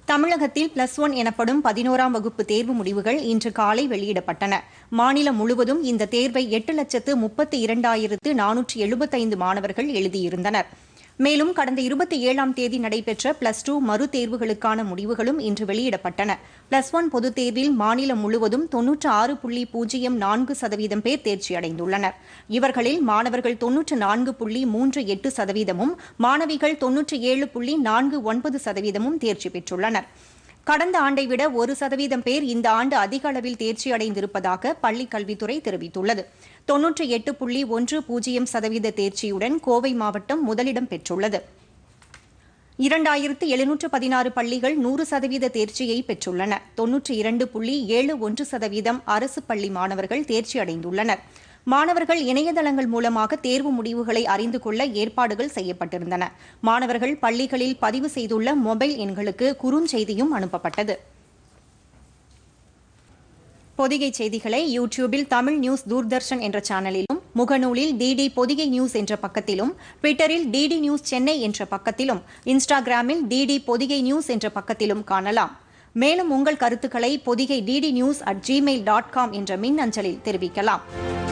தமிழகத்தில் plus one எனப்படும் பதினோராம் வகுப்பு தேர்வு முடிவுகள் இன்று காலை வெளியிடப்பட்டன மாநிலம் முழுவதும் இந்த தேர்வை எட்டு லட்சத்து முப்பத்தி இரண்டாயிரத்து நானூற்று எழுபத்தைந்து மாணவர்கள் எழுதியிருந்தனர் மேலும் கடந்த இருபத்தி ஏழாம் தேதி நடைபெற்ற பிளஸ் டூ மறு தேர்வுகளுக்கான முடிவுகளும் இன்று வெளியிடப்பட்டன பிளஸ் ஒன் பொதுத் தேர்வில் மாநிலம் முழுவதும் தொன்னூற்று ஆறு புள்ளி பூஜ்ஜியம் நான்கு சதவீதம் பேர் தேர்ச்சியடைந்துள்ளனர் இவர்களில் மாணவர்கள் தொன்னூற்று நான்கு புள்ளி மூன்று எட்டு சதவீதமும் மாணவிகள் தொன்னூற்று ஏழு புள்ளி நான்கு ஒன்பது சதவீதமும் தேர்ச்சி பெற்றுள்ளனர் கடந்த ஆண்டை விட ஒரு சதவீதம் பேர் இந்த ஆண்டு அதிக அளவில் தேர்ச்சி அடைந்திருப்பதாக பள்ளிக் கல்வித்துறை தெரிவித்துள்ளது தொன்னூற்றி எட்டு புள்ளி ஒன்று பூஜ்ஜியம் சதவீத தேர்ச்சியுடன் கோவை மாவட்டம் முதலிடம் பெற்றுள்ளது இரண்டாயிரத்து எழுநூற்று பதினாறு பள்ளிகள் நூறு சதவீத தேர்ச்சியை பெற்றுள்ளன தொன்னூற்றி இரண்டு புள்ளி ஏழு ஒன்று சதவீதம் அரசு பள்ளி மாணவர்கள் தேர்ச்சி அடைந்துள்ளனர் மாணவர்கள் இணையதளங்கள் மூலமாக தேர்வு முடிவுகளை அறிந்து கொள்ள ஏற்பாடுகள் செய்யப்பட்டிருந்தன மாணவர்கள் பள்ளிகளில் பதிவு செய்துள்ள மொபைல் எண்களுக்கு குறுஞ்செய்தியும் அனுப்பப்பட்டது பொதிகை செய்திகளை யூடியூபில் தமிழ் நியூஸ் தூர்தர்ஷன் என்ற சேனலிலும் முகநூலில் டிடி பொதிகை நியூஸ் என்ற பக்கத்திலும் ட்விட்டரில் டிடி நியூஸ் சென்னை என்ற பக்கத்திலும் இன்ஸ்டாகிராமில் டிடி பொதிகை நியூஸ் என்ற பக்கத்திலும் காணலாம் மேலும் உங்கள் கருத்துக்களை Podhigai DD news at Gmail dot com என்ற மின் அஞ்சலில் தெரிவிக்கலாம்